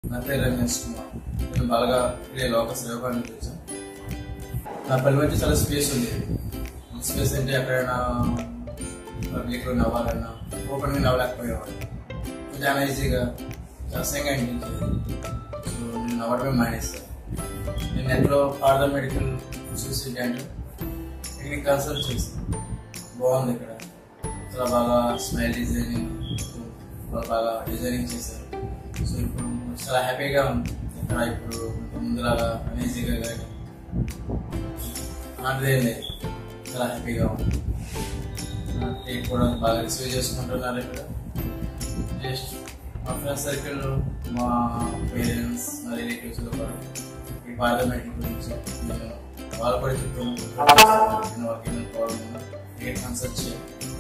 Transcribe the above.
నా పేరు రమేష్ కుమార్ నేను బాగా ఇక్కడే లోక సేవకాన్ని వచ్చాను నా పని మధ్య చాలా స్పేస్ ఉంది స్పేస్ అంటే ఎక్కడైనా పబ్లిక్లో నవ్వాలన్నా ఓపెన్గా నవ్వలేకపోయేవాడు చాలా ఈజీగా అసహ్యంగా అనిపించేది సో నేను నవ్వడమే మానేస్తాను నేను నెట్లో పార్ద మెడికల్ చూసి అంటే ఇక్కడికి కన్సల్ట్ చేస్తాను బాగుంది ఇక్కడ చాలా బాగా స్మైల్ డిజైనింగ్ చాలా బాగా డిజైనింగ్ చేశారు సో ఇప్పుడు చాలా హ్యాపీగా ఉంది ఇక్కడ ఇప్పుడు ముందులాగా అనేజీగా కానీ ఆంధ్రేం లేదు చాలా హ్యాపీగా ఉంది కేక్ కూడా బాగా రిసీవ్ చేసుకుంటున్నారు ఇక్కడ జస్ట్ మా ఫ్రెండ్ సర్కిల్ మా పేరెంట్స్ మా రిలేటివ్స్లో కూడా ఈ పార్లమెంట్ గురించి నేను వాళ్ళు కూడా చెప్తున్నాను వాళ్ళకి ఏమైనా ప్రాబ్లం ఉన్నా కేక్ కన్సల్ట్ చేయాలి